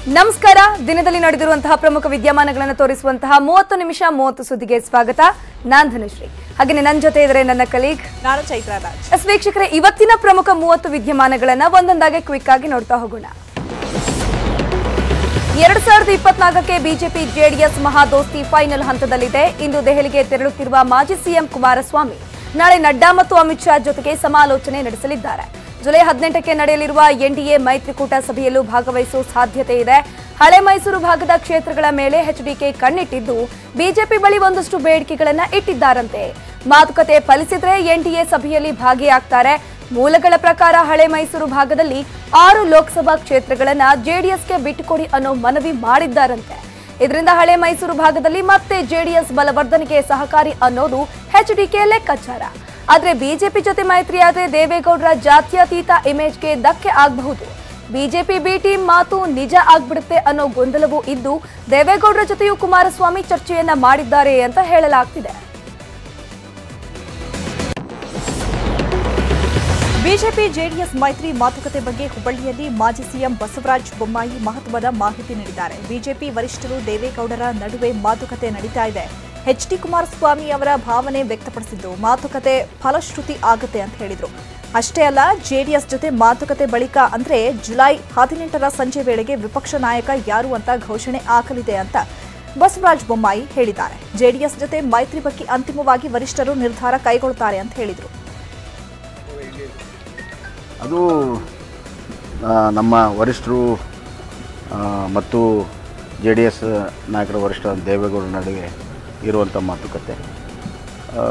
ನಮಸ್ಕಾರ ದಿನದಲ್ಲಿ ನಡೆದಿರುವಂತಹ ಪ್ರಮುಖ ವಿದ್ಯಮಾನಗಳನ್ನು ತೋರಿಸುವಂತಹ ಮೂವತ್ತು ನಿಮಿಷ ಮೂವತ್ತು ಸುದ್ದಿಗೆ ಸ್ವಾಗತ ನಾನ್ ಧನುಶ್ರೀ ಹಾಗೆಯೇ ನನ್ನ ಜೊತೆ ಇದ್ರೆ ನನ್ನ ಕಲೀಗ್ ನಾನು ಚೈತ್ರ ರಾಜ್ ಎಸ್ ವೀಕ್ಷಕರೇ ಇವತ್ತಿನ ಪ್ರಮುಖ ಮೂವತ್ತು ವಿದ್ಯಮಾನಗಳನ್ನ ಒಂದೊಂದಾಗಿ ಕ್ವಿಕ್ ಆಗಿ ನೋಡ್ತಾ ಹೋಗೋಣ ಎರಡ್ ಸಾವಿರದ ಇಪ್ಪತ್ನಾಲ್ಕಕ್ಕೆ ಬಿಜೆಪಿ ಜೆಡಿಎಸ್ ಮಹಾದೋಸ್ತಿ ಫೈನಲ್ ಹಂತದಲ್ಲಿದೆ ಇಂದು ದೆಹಲಿಗೆ ತೆರಳುತ್ತಿರುವ ಮಾಜಿ ಸಿಎಂ ಕುಮಾರಸ್ವಾಮಿ ನಾಳೆ ನಡ್ಡಾ ಮತ್ತು ಅಮಿತ್ ಶಾ ಜೊತೆಗೆ ಸಮಾಲೋಚನೆ ನಡೆಸಲಿದ್ದಾರೆ ಜುಲೈ ಹದಿನೆಂಟಕ್ಕೆ ನಡೆಯಲಿರುವ ಎನ್ಡಿಎ ಮೈತ್ರಿಕೂಟ ಸಭೆಯಲ್ಲೂ ಭಾಗವಹಿಸುವ ಸಾಧ್ಯತೆ ಇದೆ ಹಳೆ ಮೈಸೂರು ಭಾಗದ ಕ್ಷೇತ್ರಗಳ ಮೇಲೆ ಎಚ್ಡಿಕೆ ಕಣ್ಣಿಟ್ಟಿದ್ದು ಬಿಜೆಪಿ ಬಳಿ ಒಂದಷ್ಟು ಬೇಡಿಕೆಗಳನ್ನ ಇಟ್ಟಿದ್ದಾರಂತೆ ಮಾತುಕತೆ ಫಲಿಸಿದ್ರೆ ಎನ್ಡಿಎ ಸಭೆಯಲ್ಲಿ ಭಾಗಿಯಾಗ್ತಾರೆ ಮೂಲಗಳ ಪ್ರಕಾರ ಹಳೆ ಮೈಸೂರು ಭಾಗದಲ್ಲಿ ಆರು ಲೋಕಸಭಾ ಕ್ಷೇತ್ರಗಳನ್ನ ಜೆಡಿಎಸ್ಗೆ ಬಿಟ್ಟುಕೊಡಿ ಅನ್ನೋ ಮನವಿ ಮಾಡಿದ್ದಾರಂತೆ ಇದರಿಂದ ಹಳೆ ಮೈಸೂರು ಭಾಗದಲ್ಲಿ ಮತ್ತೆ ಜೆಡಿಎಸ್ ಬಲವರ್ಧನೆಗೆ ಸಹಕಾರಿ ಅನ್ನೋದು ಎಚ್ಡಿಕೆ ಲೆಕ್ಕಾಚಾರ ಆದ್ರೆ ಬಿಜೆಪಿ ಜೊತೆ ಮೈತ್ರಿಯಾದ್ರೆ ದೇವೇಗೌಡರ ಜಾತ್ಯತೀತ ಇಮೇಜ್ಗೆ ಧಕ್ಕೆ ಆಗಬಹುದು ಬಿಜೆಪಿ ಬಿ ಟೀಮ್ ಮಾತು ನಿಜ ಆಗ್ಬಿಡುತ್ತೆ ಅನ್ನೋ ಗೊಂದಲವೂ ಇದ್ದು ದೇವೇಗೌಡರ ಜೊತೆಯೂ ಕುಮಾರಸ್ವಾಮಿ ಚರ್ಚೆಯನ್ನ ಮಾಡಿದ್ದಾರೆ ಅಂತ ಹೇಳಲಾಗ್ತಿದೆ ಬಿಜೆಪಿ ಜೆಡಿಎಸ್ ಮೈತ್ರಿ ಮಾತುಕತೆ ಬಗ್ಗೆ ಹುಬ್ಬಳ್ಳಿಯಲ್ಲಿ ಮಾಜಿ ಸಿಎಂ ಬಸವರಾಜ ಬೊಮ್ಮಾಯಿ ಮಹತ್ವದ ಮಾಹಿತಿ ನೀಡಿದ್ದಾರೆ ಬಿಜೆಪಿ ವರಿಷ್ಠರು ದೇವೇಗೌಡರ ನಡುವೆ ಮಾತುಕತೆ ನಡೀತಾ ಇದೆ ಎಚ್ ಡಿ ಕುಮಾರಸ್ವಾಮಿ ಅವರ ಭಾವನೆ ವ್ಯಕ್ತಪಡಿಸಿದ್ದು ಮಾತುಕತೆ ಫಲಶ್ರುತಿ ಆಗುತ್ತೆ ಅಂತ ಹೇಳಿದ್ರು ಅಷ್ಟೇ ಅಲ್ಲ ಜೆಡಿಎಸ್ ಜೊತೆ ಮಾತುಕತೆ ಬಳಿಕ ಅಂದ್ರೆ ಜುಲೈ ಹದಿನೆಂಟರ ಸಂಜೆ ವೇಳೆಗೆ ವಿಪಕ್ಷ ನಾಯಕ ಯಾರು ಅಂತ ಘೋಷಣೆ ಆಗಲಿದೆ ಅಂತ ಬಸವರಾಜ ಬೊಮ್ಮಾಯಿ ಹೇಳಿದ್ದಾರೆ ಜೆಡಿಎಸ್ ಜೊತೆ ಮೈತ್ರಿ ಬಗ್ಗೆ ಅಂತಿಮವಾಗಿ ವರಿಷ್ಠರು ನಿರ್ಧಾರ ಕೈಗೊಳ್ಳುತ್ತಾರೆ ಅಂತ ಹೇಳಿದರು ಅದು ಆ, ನಮ್ಮ ವರಿಷ್ಠರು ಆ, ಮತ್ತು ಜೆ ಡಿ ಎಸ್ ನಾಯಕರ ವರಿಷ್ಠ ದೇವೇಗೌಡರ ನಡುವೆ ಇರುವಂಥ ಮಾತುಕತೆ ಆ,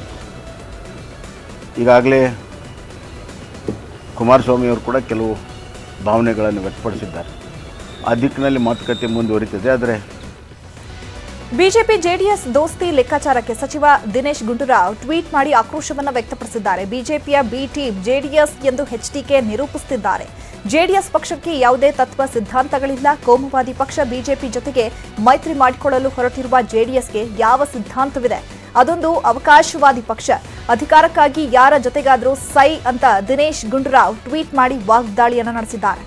ಈಗಾಗಲೇ ಕುಮಾರಸ್ವಾಮಿಯವರು ಕೂಡ ಕೆಲವು ಭಾವನೆಗಳನ್ನು ವ್ಯಕ್ತಪಡಿಸಿದ್ದಾರೆ ಆ ದಿಕ್ಕಿನಲ್ಲಿ ಮಾತುಕತೆ ಮುಂದುವರಿತಿದೆ ಆದರೆ ಬಿಜೆಪಿ ಜೆಡಿಎಸ್ ದೋಸ್ತಿ ಲೆಕ್ಕಾಚಾರಕ್ಕೆ ಸಚಿವ ದಿನೇಶ್ ಗುಂಡೂರಾವ್ ಟ್ವೀಟ್ ಮಾಡಿ ಆಕ್ರೋಶವನ್ನ ವ್ಯಕ್ತಪಡಿಸಿದ್ದಾರೆ ಬಿಜೆಪಿಯ ಬಿ ಟೀಮ್ ಜೆಡಿಎಸ್ ಎಂದು ಎಚ್ಡಿಕೆ ನಿರೂಪಿಸುತ್ತಿದ್ದಾರೆ ಜೆಡಿಎಸ್ ಪಕ್ಷಕ್ಕೆ ಯಾವುದೇ ತತ್ವ ಸಿದ್ಧಾಂತಗಳಿಲ್ಲ ಕೋಮುವಾದಿ ಪಕ್ಷ ಬಿಜೆಪಿ ಜೊತೆಗೆ ಮೈತ್ರಿ ಮಾಡಿಕೊಳ್ಳಲು ಹೊರಟಿರುವ ಜೆಡಿಎಸ್ಗೆ ಯಾವ ಸಿದ್ಧಾಂತವಿದೆ ಅದೊಂದು ಅವಕಾಶವಾದಿ ಪಕ್ಷ ಅಧಿಕಾರಕ್ಕಾಗಿ ಯಾರ ಜೊತೆಗಾದರೂ ಸೈ ಅಂತ ದಿನೇಶ್ ಗುಂಡೂರಾವ್ ಟ್ವೀಟ್ ಮಾಡಿ ವಾಗ್ದಾಳಿಯನ್ನ ನಡೆಸಿದ್ದಾರೆ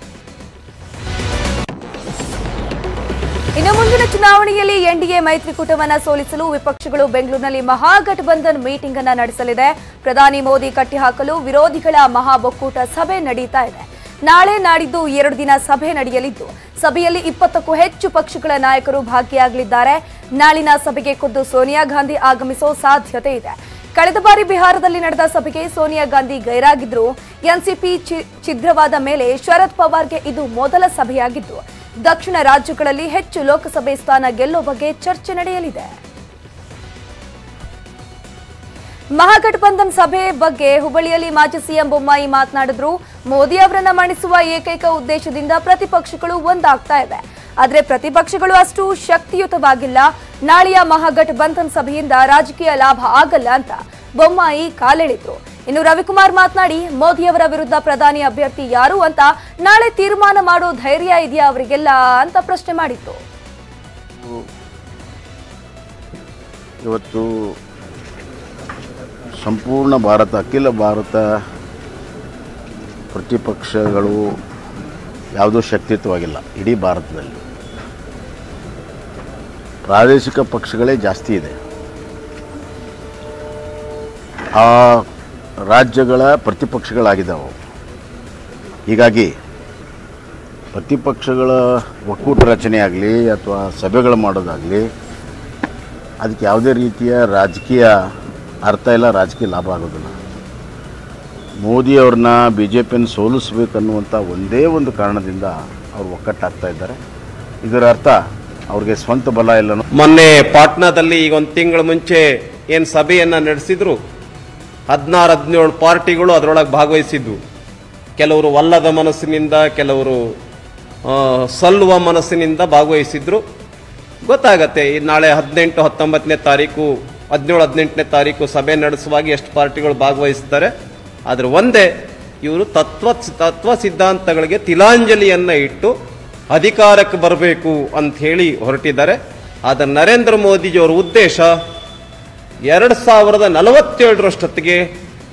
ಇನ್ನು ಮುಂದಿನ ಚುನಾವಣೆಯಲ್ಲಿ ಎನ್ಡಿಎ ಮೈತ್ರಿಕೂಟವನ್ನ ಸೋಲಿಸಲು ವಿಪಕ್ಷಗಳು ಬೆಂಗಳೂರಿನಲ್ಲಿ ಮಹಾಗಠಬಂಧನ್ ಮೀಟಿಂಗ್ ಅನ್ನ ನಡೆಸಲಿದೆ ಪ್ರಧಾನಿ ಮೋದಿ ಕಟ್ಟಿಹಾಕಲು ವಿರೋಧಿಗಳ ಮಹಾ ಒಕ್ಕೂಟ ಸಭೆ ನಡೀತಾ ಇದೆ ನಾಳೆ ನಾಡಿದ್ದು ಎರಡು ದಿನ ಸಭೆ ನಡೆಯಲಿದ್ದು ಸಭೆಯಲ್ಲಿ ಇಪ್ಪತ್ತಕ್ಕೂ ಹೆಚ್ಚು ಪಕ್ಷಗಳ ನಾಯಕರು ಭಾಗಿಯಾಗಲಿದ್ದಾರೆ ನಾಳಿನ ಸಭೆಗೆ ಖುದ್ದು ಸೋನಿಯಾ ಗಾಂಧಿ ಆಗಮಿಸೋ ಸಾಧ್ಯತೆ ಇದೆ ಕಳೆದ ಬಾರಿ ಬಿಹಾರದಲ್ಲಿ ನಡೆದ ಸಭೆಗೆ ಸೋನಿಯಾ ಗಾಂಧಿ ಗೈರಾಗಿದ್ರು ಎನ್ಸಿಪಿ ಚಿ- ಛಿದ್ರವಾದ ಮೇಲೆ ಶರದ್ ಪವಾರ್ಗೆ ಇದು ಮೊದಲ ಸಭೆಯಾಗಿದ್ದು ದಕ್ಷಿಣ ರಾಜ್ಯಗಳಲ್ಲಿ ಹೆಚ್ಚು ಲೋಕಸಭೆ ಸ್ಥಾನ ಗೆಲ್ಲೋ ಬಗ್ಗೆ ಚರ್ಚೆ ನಡೆಯಲಿದೆ ಮಹಾಗಠಬಂಧನ್ ಸಭೆ ಬಗ್ಗೆ ಹುಬ್ಬಳ್ಳಿಯಲ್ಲಿ ಮಾಜಿ ಸಿಎಂ ಬೊಮ್ಮಾಯಿ ಮಾತನಾಡಿದ್ರು ಮೋದಿ ಅವರನ್ನ ಮಣಿಸುವ ಏಕೈಕ ಉದ್ದೇಶದಿಂದ ಪ್ರತಿಪಕ್ಷಗಳು ಒಂದಾಗ್ತಾ ಇವೆ ಆದ್ರೆ ಪ್ರತಿಪಕ್ಷಗಳು ಅಷ್ಟು ಶಕ್ತಿಯುತವಾಗಿಲ್ಲ ನಾಳೆಯ ಮಹಾಗಠಬಂಧನ್ ಸಭೆಯಿಂದ ರಾಜಕೀಯ ಲಾಭ ಆಗಲ್ಲ ಅಂತ ಬೊಮ್ಮಾಯಿ ಕಾಲೆಳೆದ್ರು ಇನ್ನು ರವಿಕುಮಾರ್ ಮಾತನಾಡಿ ಮೋದಿ ಅವರ ವಿರುದ್ಧ ಪ್ರಧಾನಿ ಅಭ್ಯರ್ಥಿ ಯಾರು ಅಂತ ನಾಳೆ ತೀರ್ಮಾನ ಮಾಡೋ ಧೈರ್ಯ ಇದೆಯಾ ಅವರಿಗೆಲ್ಲ ಅಂತ ಪ್ರಶ್ನೆ ಮಾಡಿದ್ರು ಇವತ್ತು ಸಂಪೂರ್ಣ ಭಾರತ ಅಖಿಲ ಭಾರತ ಪ್ರತಿಪಕ್ಷಗಳು ಯಾವುದೂ ಶಕ್ತಿಯುತವಾಗಿಲ್ಲ ಇಡೀ ಭಾರತದಲ್ಲಿ ಪ್ರಾದೇಶಿಕ ಪಕ್ಷಗಳೇ ಜಾಸ್ತಿ ಇದೆ ಆ ರಾಜ್ಯಗಳ ಪ್ರತಿಪಕ್ಷಗಳಾಗಿದ್ದಾವೆ ಅವು. ಹೀಗಾಗಿ ಪ್ರತಿಪಕ್ಷಗಳ ಒಕ್ಕೂಟ ರಚನೆ ಆಗಲಿ ಅಥವಾ ಸಭೆಗಳು ಮಾಡೋದಾಗಲಿ ಅದಕ್ಕೆ ಯಾವುದೇ ರೀತಿಯ ರಾಜಕೀಯ ಅರ್ಥ ಇಲ್ಲ ರಾಜಕೀಯ ಲಾಭ ಆಗೋದಿಲ್ಲ ಮೋದಿಯವ್ರನ್ನ ಬಿ ಜೆ ಪಿಯನ್ನು ಸೋಲಿಸ್ಬೇಕನ್ನುವಂಥ ಒಂದೇ ಒಂದು ಕಾರಣದಿಂದ ಅವರು ಒಕ್ಕಟ್ಟಾಗ್ತಾ ಇದ್ದಾರೆ ಇದರ ಅರ್ಥ ಅವ್ರಿಗೆ ಸ್ವಂತ ಬಲ ಇಲ್ಲ ಮೊನ್ನೆ ಪಾಟ್ನಾದಲ್ಲಿ ಈಗ ಒಂದು ತಿಂಗಳ ಮುಂಚೆ ಏನು ಸಭೆಯನ್ನ ನಡೆಸಿದ್ರು ಹದಿನಾರು ಹದಿನೇಳು ಪಾರ್ಟಿಗಳು ಅದರೊಳಗೆ ಭಾಗವಹಿಸಿದ್ವು ಕೆಲವರು ಒಲ್ಲದ ಮನಸ್ಸಿನಿಂದ ಕೆಲವರು ಆ, ಸಲ್ಲುವ ಮನಸ್ಸಿನಿಂದ ಭಾಗವಹಿಸಿದ್ರು ಗೊತ್ತಾಗತ್ತೆ ಈ ನಾಳೆ ಹದಿನೆಂಟು ಹತ್ತೊಂಬತ್ತನೇ ತಾರೀಕು ಹದಿನೇಳು ಹದಿನೆಂಟನೇ ತಾರೀಕು ಸಭೆ ನಡೆಸುವಾಗ ಎಷ್ಟು ಪಾರ್ಟಿಗಳು ಭಾಗವಹಿಸ್ತಾರೆ ಆದ್ರೆ ಒಂದೇ ಇವರು ತತ್ವ ತತ್ವ ಸಿದ್ಧಾಂತಗಳಿಗೆ ತಿಲಾಂಜಲಿಯನ್ನ ಇಟ್ಟು ಅಧಿಕಾರಕ್ಕೆ ಬರಬೇಕು ಅಂತ ಹೇಳಿ ಹೊರಟಿದ್ದಾರೆ ಆದ್ರೆ ನರೇಂದ್ರ ಮೋದಿಜಿಯವರ ಉದ್ದೇಶ ಎರಡು ಸಾವಿರದ ನಲವತ್ತೇಳರಷ್ಟೊತ್ತಿಗೆ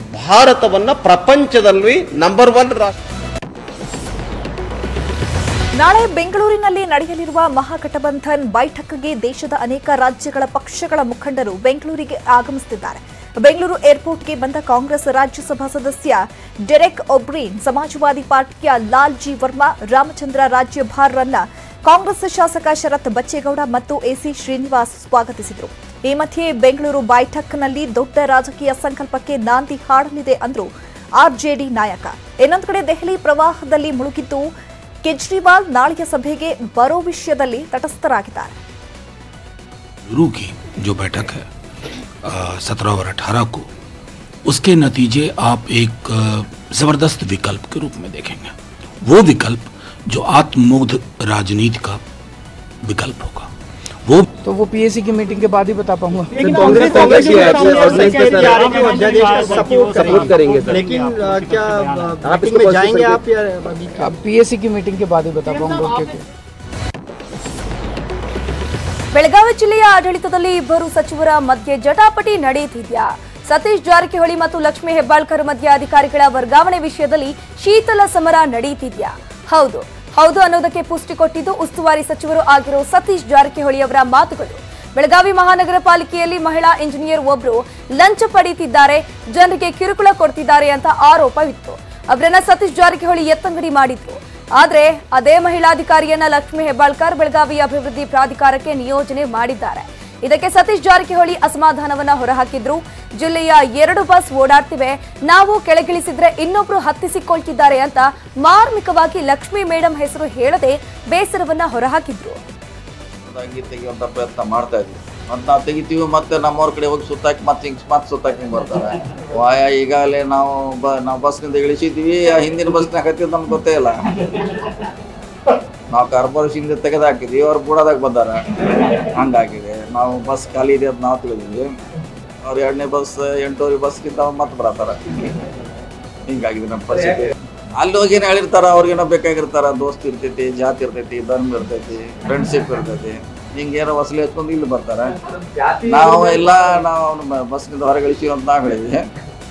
ಭಾರತವನ್ನ ಪ್ರಪಂಚದಲ್ಲಿ ನಂಬರ್ ಒನ್ ರಾಷ್ಟ್ರ ನಾಳೆ ಬೆಂಗಳೂರಿನಲ್ಲಿ ನಡೆಯಲಿರುವ ಮಹಾಗಠಬಂಧನ್ ಬೈಠಕ್ಗೆ ದೇಶದ ಅನೇಕ ರಾಜ್ಯಗಳ ಪಕ್ಷಗಳ ಮುಖಂಡರು ಬೆಂಗಳೂರಿಗೆ ಆಗಮಿಸುತ್ತಿದ್ದಾರೆ ಬೆಂಗಳೂರು ಏರ್ಪೋರ್ಟ್ಗೆ ಬಂದ ಕಾಂಗ್ರೆಸ್ ರಾಜ್ಯಸಭಾ ಸದಸ್ಯ ಡೆರೆಕ್ ಒಬ್ರೀನ್ ಸಮಾಜವಾದಿ ಪಾರ್ಟಿಯ ಲಾಲ್ ಜಿ ವರ್ಮಾ ರಾಮಚಂದ್ರ ರಾಜ್ಯಭಾರ್ರನ್ನ ಕಾಂಗ್ರೆಸ್ ಶಾಸಕ ಶರತ್ ಬಚ್ಚೇಗೌಡ ಮತ್ತು ಎಸಿ ಶ್ರೀನಿವಾಸ್ ಸ್ವಾಗತಿಸಿದರು ಈ ಮಧ್ಯೆ ಬೆಂಗಳೂರು ಬೈಠಕ್ನಲ್ಲಿ ದೊಡ್ಡ ರಾಜಕೀಯ ಸಂಕಲ್ಪಕ್ಕೆ ನಾಂದಿ ಹಾಡಲಿದೆ ಅಂದ್ರು ಆರ್ಜೆಡಿ ನಾಯಕ ಇನ್ನೊಂದು ಕಡೆ ದೆಹಲಿ ಪ್ರವಾಹದಲ್ಲಿ ಮುಳುಗಿದ್ದು ಕೇಜ್ರಿವಾಲ್ ನಾಳೆಯ ಸಭೆಗೆ ಬರೋ ವಿಷಯದಲ್ಲಿ ತಟಸ್ಥರಾಗಿದ್ದಾರೆ गुरु की जो बैठक है सत्रह और अठारह को उसके नतीजे आप एक अ, जबरदस्त विकल्प के रूप में देखेंगे वो विकल्प जो आत्ममुग्ध राजनीति का विकल्प होगा वो तो वो पीएससी की मीटिंग के बाद ही बता पाऊंगा कांग्रेस कांग्रेस की ऑर्डिनेंस के सर सपोर्ट करेंगे सर लेकिन अ, क्या आप इसमें जाएंगे आप या अभी अब पीएससी की मीटिंग के बाद ही बता पाऊंगा क्योंकि ಬೆಳಗಾವಿ ಜಿಲ್ಲೆಯ ಆಡಳಿತದಲ್ಲಿ ಇಬ್ಬರು ಸಚಿವರ ಮಧ್ಯೆ ಜಟಾಪಟಿ ನಡೆಯುತ್ತಿದ್ಯಾ ಸತೀಶ್ ಜಾರಕಿಹೊಳಿ ಮತ್ತು ಲಕ್ಷ್ಮೀ ಹೆಬ್ಬಾಳ್ಕರ್ ಮಧ್ಯೆ ಅಧಿಕಾರಿಗಳ ವರ್ಗಾವಣೆ ವಿಷಯದಲ್ಲಿ ಶೀತಲ ಸಮರ ನಡೆಯುತ್ತಿದ್ಯಾ ಹೌದು ಹೌದು ಅನ್ನೋದಕ್ಕೆ ಪುಷ್ಟಿ ಕೊಟ್ಟಿದ್ದು ಉಸ್ತುವಾರಿ ಸಚಿವರು ಆಗಿರೋ ಸತೀಶ್ ಜಾರಕಿಹೊಳಿ ಅವರ ಮಾತುಗಳು ಬೆಳಗಾವಿ ಮಹಾನಗರ ಪಾಲಿಕೆಯಲ್ಲಿ ಮಹಿಳಾ ಇಂಜಿನಿಯರ್ ಒಬ್ರು ಲಂಚ ಪಡೆಯುತ್ತಿದ್ದಾರೆ ಜನರಿಗೆ ಕಿರುಕುಳ ಕೊಡ್ತಿದ್ದಾರೆ ಅಂತ ಆರೋಪವಿತ್ತು ಅವರನ್ನ ಸತೀಶ್ ಜಾರಕಿಹೊಳಿ ಎತ್ತಂಗಡಿ ಮಾಡಿದ್ರು ಆದ್ರೆ ಅದೇ ಮಹಿಳಾಧಿಕಾರಿಯನ್ನ ಲಕ್ಷ್ಮೀ ಹೆಬ್ಬಾಳ್ಕರ್ ಬೆಳಗಾವಿ ಅಭಿವೃದ್ಧಿ ಪ್ರಾಧಿಕಾರಕ್ಕೆ ನಿಯೋಜನೆ ಮಾಡಿದ್ದಾರೆ ಇದಕ್ಕೆ ಸತೀಶ್ ಜಾರಕಿಹೊಳಿ ಅಸಮಾಧಾನವನ್ನ ಹೊರಹಾಕಿದ್ರು ಜಿಲ್ಲೆಯ ಎರಡು ಬಸ್ ಓಡಾಡ್ತಿವೆ ನಾವು ಕೆಳಗಿಳಿಸಿದ್ರೆ ಇನ್ನೊಬ್ರು ಹತ್ತಿಸಿಕೊಳ್ತಿದ್ದಾರೆ ಅಂತ ಮಾರ್ಮಿಕವಾಗಿ ಲಕ್ಷ್ಮೀ ಮೇಡಂ ಹೆಸರು ಹೇಳದೆ ಬೇಸರವನ್ನ ಹೊರಹಾಕಿದ್ರು ಅಂಗಿ ತೆಗಿಯುವಂತ ಪ್ರಯತ್ನ ಮಾಡ್ತಾ ಇದ್ವಿ ಮತ್ತೆ ನಾವು ತೆಗಿತೀವಿ ಮತ್ತೆ ನಮ್ಮವ್ರ ಕಡೆ ಹೋಗಿ ಸುತ್ತಾಕಿ ಮತ್ತೆ ಹಿಂಗ್ ಮತ್ತೆ ಸುತ್ತಾಕಿ ಹಿಂಗ್ ಬರ್ತಾರೆ ವಾಯ ಈಗಾಗಲೇ ನಾವು ಬ ನಾವು ಬಸ್ನಿಂದ ಇಳಿಸಿದ್ವಿ ಆ ಹಿಂದಿನ ಬಸ್ನಾಗ ಹತ್ತಿದ್ ನಮ್ಗೆ ಗೊತ್ತೇ ಇಲ್ಲ ನಾವು ಕಾರ್ಪೊರೇಷನ್ ತೆಗೆದು ಹಾಕಿದ್ವಿ ಅವ್ರು ಬುಡದಾಗ ಬಂದಾರ ಹಂಗಾಗಿದೆ ನಾವು ಬಸ್ ಖಾಲಿ ಇದೆ ಅಂತ ನಾವು ತಿಳಿದ್ವಿ ಅವ್ರು ಎರಡನೇ ಬಸ್ ಎಂಟೂವರೆ ಬಸ್ಗಿಂತ ಮತ್ತೆ ಬರತ್ತಾರ ಹಿಂಗಾಗಿದೆ ನಮ್ಮ ಪರಿಸ್ಥಿತಿ ಅಲ್ಲಿ ಹೋಗಿ ಏನು ಹೇಳಿರ್ತಾರ ಅವ್ರಿಗೇನೋ ಬೇಕಾಗಿರ್ತಾರ ದೋಸ್ತ್ ಇರ್ತೈತಿ ಜಾತಿ ಇರ್ತೈತಿ ಧರ್ಮ ಇರ್ತೈತಿ ಫ್ರೆಂಡ್ಶಿಪ್ ಇರ್ತೈತಿ ಹಿಂಗೇನೋ ವಸೂಲಿ ಹಚ್ಕೊಂಡು ಇಲ್ಲಿ ಬರ್ತಾರೆ ನಾವು ಎಲ್ಲ ನಾವು ಅವ್ನ ಬಸ್ನಿಂದ ಹೊರಗೆ ಇಳಿಸಿವಿ ಅಂತ ನಾವು ಹೇಳಿದ್ವಿ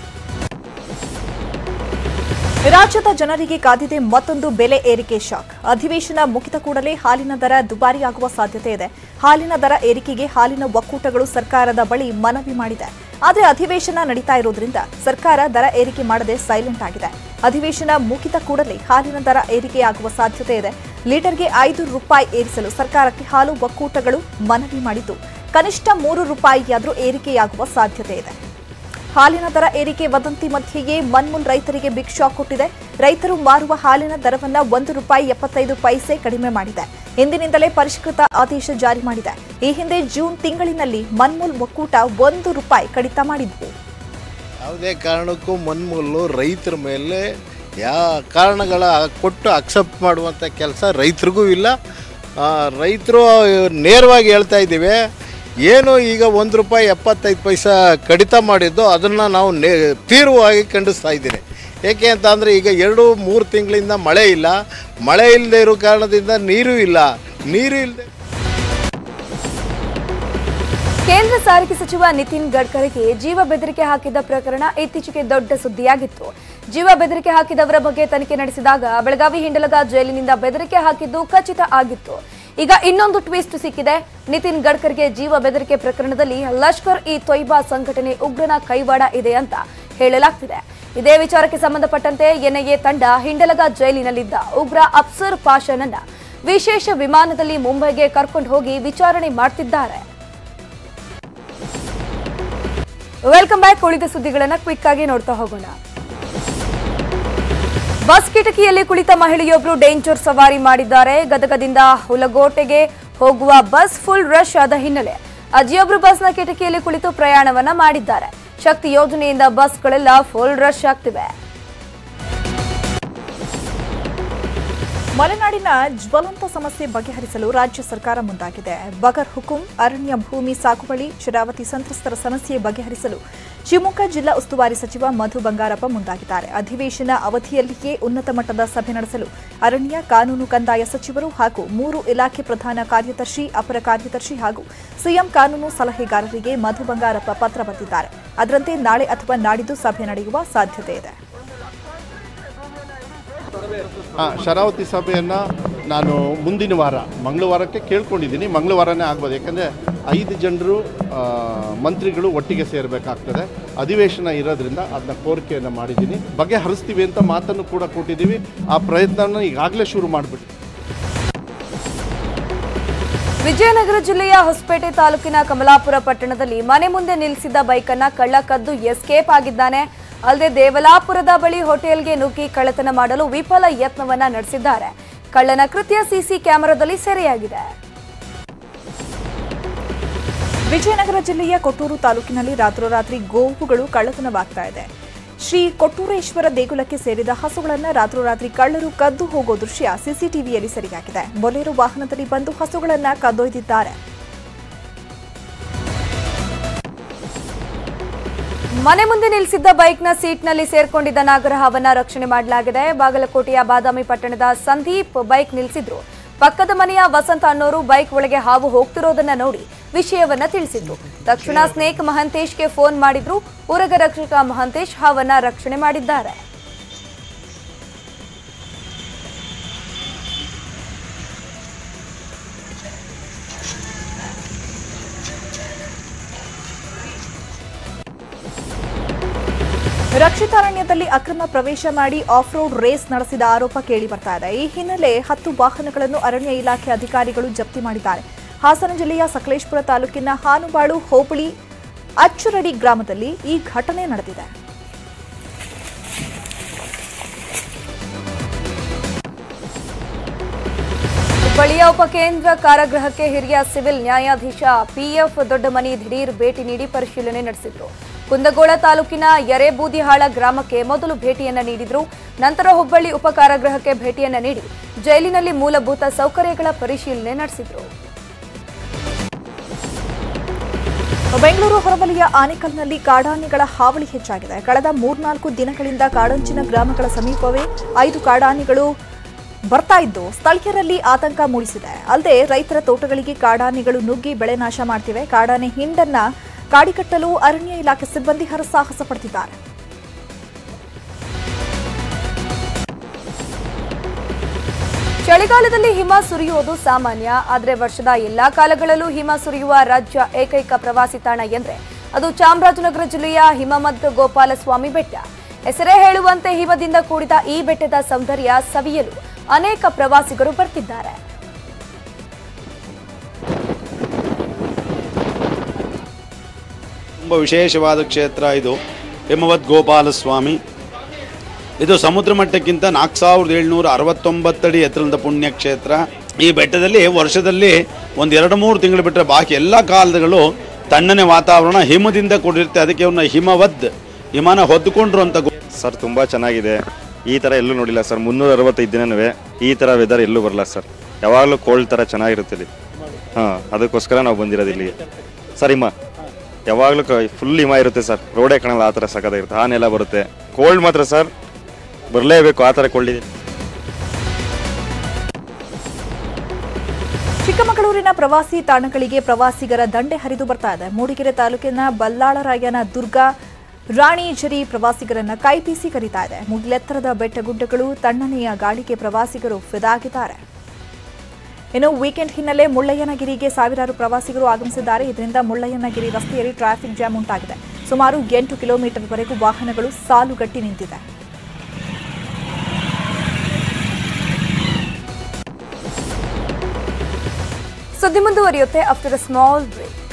ರಾಜ್ಯದ ಜನರಿಗೆ ಕಾದಿದೆ ಮತ್ತೊಂದು ಬೆಲೆ ಏರಿಕೆ ಶಾಕ್ ಅಧಿವೇಶನ ಮುಗಿದ ಕೂಡಲೇ ಹಾಲಿನ ದರ ದುಬಾರಿಯಾಗುವ ಸಾಧ್ಯತೆ ಇದೆ ಹಾಲಿನ ದರ ಏರಿಕೆಗೆ ಹಾಲಿನ ಒಕ್ಕೂಟಗಳು ಸರ್ಕಾರದ ಬಳಿ ಮನವಿ ಮಾಡಿದೆ ಆದರೆ ಅಧಿವೇಶನ ನಡೀತಾ ಇರೋದ್ರಿಂದ ಸರ್ಕಾರ ದರ ಏರಿಕೆ ಮಾಡದೆ ಸೈಲೆಂಟ್ ಆಗಿದೆ ಅಧಿವೇಶನ ಮುಗಿದ ಕೂಡಲೇ ಹಾಲಿನ ದರ ಏರಿಕೆಯಾಗುವ ಸಾಧ್ಯತೆ ಇದೆ ಲೀಟರ್ಗೆ ಐದು ರೂಪಾಯಿ ಏರಿಸಲು ಸರ್ಕಾರಕ್ಕೆ ಹಾಲು ಒಕ್ಕೂಟಗಳು ಮನವಿ ಮಾಡಿದ್ದು ಕನಿಷ್ಠ ಮೂರು ರೂಪಾಯಿಯಾದರೂ ಏರಿಕೆಯಾಗುವ ಸಾಧ್ಯತೆ ಇದೆ ಹಾಲಿನ ದರ ಏರಿಕೆ ವದಂತಿ ಮಧ್ಯೆಯೇ ಮನ್ಮೂಲ್ ರೈತರಿಗೆ ಬಿಗ್ ಶಾಕ್ ಕೊಟ್ಟಿದೆ ರೈತರು ಮಾರುವ ಹಾಲಿನ ದರವನ್ನ ಒಂದು ರೂಪಾಯಿ ಎಪ್ಪತ್ತೈದು ಪೈಸೆ ಕಡಿಮೆ ಮಾಡಿದೆ ಇಂದಿನಿಂದಲೇ ಪರಿಷ್ಕೃತ ಆದೇಶ ಜಾರಿ ಮಾಡಿದೆ ಈ ಹಿಂದೆ ಜೂನ್ ತಿಂಗಳಿನಲ್ಲಿ ಮನ್ಮೂಲ್ ಒಕ್ಕೂಟ ಒಂದು ರೂಪಾಯಿ ಕಡಿತ ಮಾಡಿದ್ವು ಯಾವುದೇ ಕಾರಣಕ್ಕೂ ಮನ್ಮೂಲು ರೈತರ ಮೇಲೆ ಯಾವ ಕಾರಣಗಳ ಕೊಟ್ಟು ಅಕ್ಸೆಪ್ಟ್ ಮಾಡುವಂಥ ಕೆಲಸ ರೈತರಿಗೂ ಇಲ್ಲ ರೈತರು ನೇರವಾಗಿ ಹೇಳ್ತಾ ಇದ್ದೀವಿ ಏನು ಈಗ ಒಂದು ರೂಪಾಯಿ ಎಪ್ಪತ್ತೈದು ಪೈಸಾ ಕಡಿತ ಮಾಡಿದ್ದು ಅದನ್ನು ನಾವು ನೇ ತೀವ್ರವಾಗಿ ಖಂಡಿಸ್ತಾ ಇದ್ದೀನಿ ಏಕೆ ಅಂತ ಅಂದರೆ ಈಗ ಎರಡು ಮೂರು ತಿಂಗಳಿಂದ ಮಳೆ ಇಲ್ಲ ಮಳೆ ಇಲ್ಲದೆ ಇರೋ ಕಾರಣದಿಂದ ನೀರು ಇಲ್ಲ ನೀರು ಇಲ್ಲದೆ ಕೇಂದ್ರ ಸಾರಿಗೆ ಸಚಿವ ನಿತಿನ್ ಗಡ್ಕರಿಗೆ ಜೀವ ಬೆದರಿಕೆ ಹಾಕಿದ್ದ ಪ್ರಕರಣ ಇತ್ತೀಚೆಗೆ ದೊಡ್ಡ ಸುದ್ದಿಯಾಗಿತ್ತು ಜೀವ ಬೆದರಿಕೆ ಹಾಕಿದವರ ಬಗ್ಗೆ ತನಿಖೆ ನಡೆಸಿದಾಗ ಬೆಳಗಾವಿ ಹಿಂಡಲಗ ಜೈಲಿನಿಂದ ಬೆದರಿಕೆ ಹಾಕಿದ್ದು ಖಚಿತ ಆಗಿತ್ತು ಈಗ ಇನ್ನೊಂದು ಟ್ವಿಸ್ಟ್ ಸಿಕ್ಕಿದೆ ನಿತಿನ್ ಗಡ್ಕರ್ಗೆ ಜೀವ ಬೆದರಿಕೆ ಪ್ರಕರಣದಲ್ಲಿ ಲಷ್ಕರ್ ಇ ತೊಯ್ಬಾ ಸಂಘಟನೆ ಉಗ್ರನ ಕೈವಾಡ ಇದೆ ಅಂತ ಹೇಳಲಾಗ್ತಿದೆ ಇದೇ ವಿಚಾರಕ್ಕೆ ಸಂಬಂಧಪಟ್ಟಂತೆ ಎನ್ಐಎ ತಂಡ ಹಿಂಡಲಗ ಜೈಲಿನಲ್ಲಿದ್ದ ಉಗ್ರ ಅಫ್ಸರ್ ಪಾಷನನ್ನ ವಿಶೇಷ ವಿಮಾನದಲ್ಲಿ ಮುಂಬೈಗೆ ಕರ್ಕೊಂಡು ಹೋಗಿ ವಿಚಾರಣೆ ಮಾಡ್ತಿದ್ದಾರೆ ವೆಲ್ಕಮ್ ಬ್ಯಾಕ್ ಉಳಿದ ಸುದ್ದಿಗಳನ್ನ ಕ್ವಿಕ್ ಆಗಿ ನೋಡ್ತಾ ಹೋಗೋಣ ಬಸ್ ಕಿಟಕಿಯಲ್ಲಿ ಕುಳಿತ ಮಹಿಳೆಯೊಬ್ಬರು ಡೇಂಜರ್ ಸವಾರಿ ಮಾಡಿದ್ದಾರೆ ಗದಗದಿಂದ ಹುಲಗೋಟೆಗೆ ಹೋಗುವ ಬಸ್ ಫುಲ್ ರಶ್ ಆದ ಹಿನ್ನೆಲೆ ಅಜಿಯೊಬ್ರು ಬಸ್ನ ಕಿಟಕಿಯಲ್ಲಿ ಕುಳಿತು ಪ್ರಯಾಣವನ್ನ ಮಾಡಿದ್ದಾರೆ ಶಕ್ತಿ ಯೋಜನೆಯಿಂದ ಬಸ್ಗಳೆಲ್ಲ ಫುಲ್ ರಶ್ ಆಗ್ತಿವೆ ಮಲೆನಾಡಿನ ಜ್ವಲಂತ ಸಮಸ್ಯೆ ಬಗೆಹರಿಸಲು ರಾಜ್ಯ ಸರ್ಕಾರ ಮುಂದಾಗಿದೆ ಬಗರ್ ಹುಕುಂ ಅರಣ್ಯ ಭೂಮಿ ಸಾಗುವಳಿ ಶರಾವತಿ ಸಂತ್ರಸ್ತರ ಸಮಸ್ಯೆ ಬಗೆಹರಿಸಲು ಶಿವಮೊಗ್ಗ ಜಿಲ್ಲಾ ಉಸ್ತುವಾರಿ ಸಚಿವ ಮಧು ಬಂಗಾರಪ್ಪ ಮುಂದಾಗಿದ್ದಾರೆ ಅಧಿವೇಶನ ಅವಧಿಯಲ್ಲಿಯೇ ಉನ್ನತ ಮಟ್ಟದ ಸಭೆ ನಡೆಸಲು ಅರಣ್ಯ ಕಾನೂನು ಕಂದಾಯ ಸಚಿವರು ಹಾಗೂ ಮೂರು ಇಲಾಖೆ ಪ್ರಧಾನ ಕಾರ್ಯದರ್ಶಿ ಅಪರ ಕಾರ್ಯದರ್ಶಿ ಹಾಗೂ ಸಿಎಂ ಕಾನೂನು ಸಲಹೆಗಾರರಿಗೆ ಮಧು ಬಂಗಾರಪ್ಪ ಪತ್ರ ಬರೆದಿದ್ದಾರೆ ಅದರಂತೆ ನಾಳೆ ಅಥವಾ ನಾಡಿದ್ದು ಸಭೆ ನಡೆಯುವ ಸಾಧ್ಯತೆ ಇದೆ ಆ, ಶರಾವತಿ ಸಭೆಯನ್ನು ನಾನು ಮುಂದಿನ ವಾರ ಮಂಗಳವಾರಕ್ಕೆ ಕೇಳ್ಕೊಂಡಿದ್ದೀನಿ ಮಂಗಳವಾರನೇ ಆಗ್ಬೋದು ಯಾಕಂದರೆ ಐದು ಜನರು ಆ, ಮಂತ್ರಿಗಳು ಒಟ್ಟಿಗೆ ಸೇರಬೇಕಾಗ್ತದೆ ಅಧಿವೇಶನ ಇರೋದ್ರಿಂದ ಅದನ್ನ ಕೋರಿಕೆಯನ್ನು ಮಾಡಿದ್ದೀನಿ ಬಗೆಹರಿಸ್ತೀವಿ ಅಂತ ಮಾತನ್ನು ಕೂಡ ಕೊಟ್ಟಿದ್ದೀವಿ ಆ ಪ್ರಯತ್ನನ ಈಗಾಗಲೇ ಶುರು ಮಾಡಿಬಿಟ್ಟು ವಿಜಯನಗರ ಜಿಲ್ಲೆಯ ಹೊಸಪೇಟೆ ತಾಲೂಕಿನ ಕಮಲಾಪುರ ಪಟ್ಟಣದಲ್ಲಿ ಮನೆ ಮುಂದೆ ನಿಲ್ಲಿಸಿದ್ದ ಬೈಕನ್ನ ಕಳ್ಳ ಕದ್ದು ಎಸ್ಕೇಪ್ ಆಗಿದ್ದಾನೆ ಅಲ್ಲದೆ ದೇವಲಾಪುರದ ಬಳಿ ಹೋಟೆಲ್ಗೆ ನುಗ್ಗಿ ಕಳ್ಳತನ ಮಾಡಲು ವಿಫಲ ಯತ್ನವನ್ನ ನಡೆಸಿದ್ದಾರೆ ಕಳ್ಳನ ಕೃತ್ಯ ಸಿಸಿ ಕ್ಯಾಮೆರಾದಲ್ಲಿ ಸೆರೆಯಾಗಿದೆ ವಿಜಯನಗರ ಜಿಲ್ಲೆಯ ಕೊಟ್ಟೂರು ತಾಲೂಕಿನಲ್ಲಿ ರಾತ್ರೋರಾತ್ರಿ ಗೋವುಗಳು ಕಳ್ಳತನವಾಗ್ತಾ ಇದೆ ಶ್ರೀ ಕೊಟ್ಟೂರೇಶ್ವರ ದೇಗುಲಕ್ಕೆ ಸೇರಿದ ಹಸುಗಳನ್ನು ರಾತ್ರೋರಾತ್ರಿ ಕಳ್ಳರು ಕದ್ದು ಹೋಗೋ ದೃಶ್ಯ ಸಿಸಿಟಿವಿಯಲ್ಲಿ ಸೆರೆಯಾಗಿದೆ ಬೊಲೆರೋ ವಾಹನದಲ್ಲಿ ಬಂದು ಹಸುಗಳನ್ನು ಕದ್ದೊಯ್ದಿದ್ದಾರೆ ಮನೆ ಮುಂದೆ ನಿಲ್ಲಿಸಿದ್ದ ಬೈಕ್ನ ಸೀಟ್ನಲ್ಲಿ ಸೇರ್ಕೊಂಡಿದ್ದ ನಾಗರಹಾವನ್ನ ರಕ್ಷಣೆ ಮಾಡಲಾಗಿದೆ ಬಾಗಲಕೋಟೆಯ ಬಾದಾಮಿ ಪಟ್ಟಣದ ಸಂದೀಪ್ ಬೈಕ್ ನಿಲ್ಲಿಸಿದ್ರು ಪಕ್ಕದ ಮನೆಯ ವಸಂತ ಅನ್ನೋರು ಬೈಕ್ ಒಳಗೆ ಹಾವು ಹೋಗ್ತಿರೋದನ್ನ ನೋಡಿ ವಿಷಯವನ್ನ ತಿಳಿಸಿದ್ರು ತಕ್ಷಣ ಸ್ನೇಕ್ ಮಹಂತೇಶ್ಗೆ ಫೋನ್ ಮಾಡಿದ್ರು ಉರಗ ರಕ್ಷಕ ಮಹಂತೇಶ್ ಹಾವನ್ನ ರಕ್ಷಣೆ ಮಾಡಿದ್ದಾರೆ ರಕ್ಷಿತಾರಣ್ಯದಲ್ಲಿ ಅಕ್ರಮ ಪ್ರವೇಶ ಮಾಡಿ ಆಫ್ ರೋಡ್ ರೇಸ್ ನಡೆಸಿದ ಆರೋಪ ಕೇಳಿ ಬರ್ತಾ ಇದೆ ಈ ಹಿನ್ನೆಲೆ ಹತ್ತು ವಾಹನಗಳನ್ನು ಅರಣ್ಯ ಇಲಾಖೆ ಅಧಿಕಾರಿಗಳು ಜಪ್ತಿ ಮಾಡಿದ್ದಾರೆ ಹಾಸನ ಜಿಲ್ಲೆಯ ಸಕಲೇಶ್ಪುರ ತಾಲೂಕಿನ ಹಾನುಬಾಳು ಹೋಬಳಿ ಅಚ್ಚುರಡಿ ಗ್ರಾಮದಲ್ಲಿ ಈ ಘಟನೆ ನಡೆದಿದೆ ಹುಬ್ಬಳ್ಳಿಯ ಉಪಕೇಂದ್ರ ಕಾರಾಗೃಹಕ್ಕೆ ಹಿರಿಯ ಸಿವಿಲ್ ನ್ಯಾಯಾಧೀಶ ಪಿಎಫ್ ದೊಡ್ಡಮನಿ ದಿಢೀರ್ ಭೇಟಿ ನೀಡಿ ಪರಿಶೀಲನೆ ನಡೆಸಿದ್ರು ಕುಂದಗೋಳ ತಾಲೂಕಿನ ಯರೇಬೂದಿಹಾಳ ಗ್ರಾಮಕ್ಕೆ ಮೊದಲು ಭೇಟಿಯನ್ನ ನೀಡಿದ್ರು ನಂತರ ಹುಬ್ಬಳ್ಳಿ ಉಪ ಕಾರಾಗೃಹಕ್ಕೆ ಭೇಟಿಯನ್ನ ನೀಡಿ ಜೈಲಿನಲ್ಲಿ ಮೂಲಭೂತ ಸೌಕರ್ಯಗಳ ಪರಿಶೀಲನೆ ನಡೆಸಿದ್ರು ಬೆಂಗಳೂರು ಹೊರವಲಯ ಆನೇಕಲ್ನಲ್ಲಿ ಕಾಡಾನೆಗಳ ಹಾವಳಿ ಹೆಚ್ಚಾಗಿದೆ ಕಳೆದ ಮೂರ್ನಾಲ್ಕು ದಿನಗಳಿಂದ ಕಾಡಂಚಿನ ಗ್ರಾಮಗಳ ಸಮೀಪವೇ ಐದು ಕಾಡಾನೆಗಳು ಬರ್ತಾ ಇದ್ದು ಸ್ಥಳೀಯರಲ್ಲಿ ಆತಂಕ ಮೂಡಿಸಿದೆ ಅಲ್ಲದೆ ರೈತರ ತೋಟಗಳಿಗೆ ಕಾಡಾನೆಗಳು ನುಗ್ಗಿ ಬೆಳೆ ನಾಶ ಮಾಡ್ತಿವೆ ಕಾಡಾನೆ ಹಿಂಡನ್ನ ಕಾಡಿಕಟ್ಟಲು ಅರಣ್ಯ ಇಲಾಖೆ ಸಿಬ್ಬಂದಿ ಹರಸಾಹಸ ಪಡ್ತಿದ್ದಾರೆ ಚಳಿಗಾಲದಲ್ಲಿ ಹಿಮ ಸುರಿಯುವುದು ಸಾಮಾನ್ಯ ಆದರೆ ವರ್ಷದ ಎಲ್ಲಾ ಕಾಲಗಳಲ್ಲೂ ಹಿಮ ಸುರಿಯುವ ರಾಜ್ಯ ಏಕೈಕ ಪ್ರವಾಸಿ ತಾಣ ಎಂದ್ರೆ ಅದು ಚಾಮರಾಜನಗರ ಜಿಲ್ಲೆಯ ಹಿಮಮದ್ ಗೋಪಾಲಸ್ವಾಮಿ ಬೆಟ್ಟ ಹೆಸರೇ ಹೇಳುವಂತೆ ಹಿಮದಿಂದ ಕೂಡಿದ ಈ ಬೆಟ್ಟದ ಸೌಂದರ್ಯ ಸವಿಯಲು ಅನೇಕ ಪ್ರವಾಸಿಗರು ಬರ್ತಿದ್ದಾರೆ ತುಂಬ ವಿಶೇಷವಾದ ಕ್ಷೇತ್ರ ಇದು ಹಿಮವದ್ ಗೋಪಾಲಸ್ವಾಮಿ ಇದು ಸಮುದ್ರ ಮಟ್ಟಕ್ಕಿಂತ ನಾಲ್ಕು ಸಾವಿರದ ಏಳ್ನೂರ ಅರವತ್ತೊಂಬತ್ತಡಿ ಎತ್ತರದ ಪುಣ್ಯ ಕ್ಷೇತ್ರ ಈ ಬೆಟ್ಟದಲ್ಲಿ ವರ್ಷದಲ್ಲಿ ಒಂದು ಎರಡು ಮೂರು ತಿಂಗಳು ಬಿಟ್ಟರೆ ಬಾಕಿ ಎಲ್ಲ ಕಾಲಗಳು ತಣ್ಣನೆ ವಾತಾವರಣ ಹಿಮದಿಂದ ಕೂಡಿರುತ್ತೆ ಅದಕ್ಕೆ ಇವನ್ನ ಹಿಮವದ್ ಹಿಮನ ಹೊದ್ದುಕೊಂಡ್ರು ಅಂತ ಸರ್ ತುಂಬ ಚೆನ್ನಾಗಿದೆ ಈ ಥರ ಎಲ್ಲೂ ನೋಡಿಲ್ಲ ಸರ್ ಮುನ್ನೂರ ಅರವತ್ತೈದು ದಿನನೂ ಈ ಥರ ವೆದರ್ ಎಲ್ಲೂ ಬರಲ್ಲ ಸರ್ ಯಾವಾಗಲೂ ಕೋಲ್ಡ್ ಥರ ಚೆನ್ನಾಗಿರುತ್ತೆ ಇಲ್ಲಿ ಹಾಂ ಅದಕ್ಕೋಸ್ಕರ ನಾವು ಬಂದಿರೋದು ಇಲ್ಲಿಗೆ ಸರ್ ಹಿಮ ಯಾವಾಗಲೂ ಫುಲ್ ಹಿಮ ಇರುತ್ತೆ ಸರ್ ರೋಡೇ ಕಾಣಲ್ಲ ಆ ಥರ ಸಖತ್ತಾಗಿರುತ್ತೆ ಆನೆಲ್ಲ ಬರುತ್ತೆ ಕೋಲ್ಡ್ ಮಾತ್ರ ಸರ್ ಬರಲೇಬೇಕು ಆ ಥರ ಕೋಲ್ಡ್ ಇದೆ ಚಿಕ್ಕಮಗಳೂರಿನ ಪ್ರವಾಸಿ ತಾಣಗಳಿಗೆ ಪ್ರವಾಸಿಗರ ದಂಡೆ ಹರಿದು ಬರ್ತಾ ಇದೆ ಮೂಡಿಗೆರೆ ತಾಲೂಕಿನ ಬಲ್ಲಾಳರಾಯನ ದುರ್ಗ ರಾಣಿಜರಿ ಪ್ರವಾಸಿಗರನ್ನ ಕೈಬೀಸಿ ಕರೀತಾ ಇದೆ ಮುಗಿಲೆತ್ತರದ ಬೆಟ್ಟಗುಡ್ಡಗಳು ತಣ್ಣನೆಯ ಗಾಳಿಗೆ ಪ್ರವಾಸಿಗರು ಫಿದಾಗಿದ್ದಾರೆ ಇನ್ನು ವೀಕೆಂಡ್ ಹಿನ್ನೆಲೆ ಮುಳ್ಳಯ್ಯನಗಿರಿಗೆ ಸಾವಿರಾರು ಪ್ರವಾಸಿಗರು ಆಗಮಿಸಿದ್ದಾರೆ ಇದರಿಂದ ಮುಳ್ಳಯ್ಯನಗಿರಿ ರಸ್ತೆಯಲ್ಲಿ ಟ್ರಾಫಿಕ್ ಜಾಮ್ ಉಂಟಾಗಿದೆ ಸುಮಾರು ಎಂಟು ಕಿಲೋಮೀಟರ್ವರೆಗೂ ವಾಹನಗಳು ಸಾಲುಗಟ್ಟಿ ನಿಂತಿದೆ ಸುದ್ದಿ ಮುಂದುವರಿಯುತ್ತೆ ಆಫ್ಟರ್ ಅ ಸ್ಮಾಲ್ ಬ್ರೇಕ್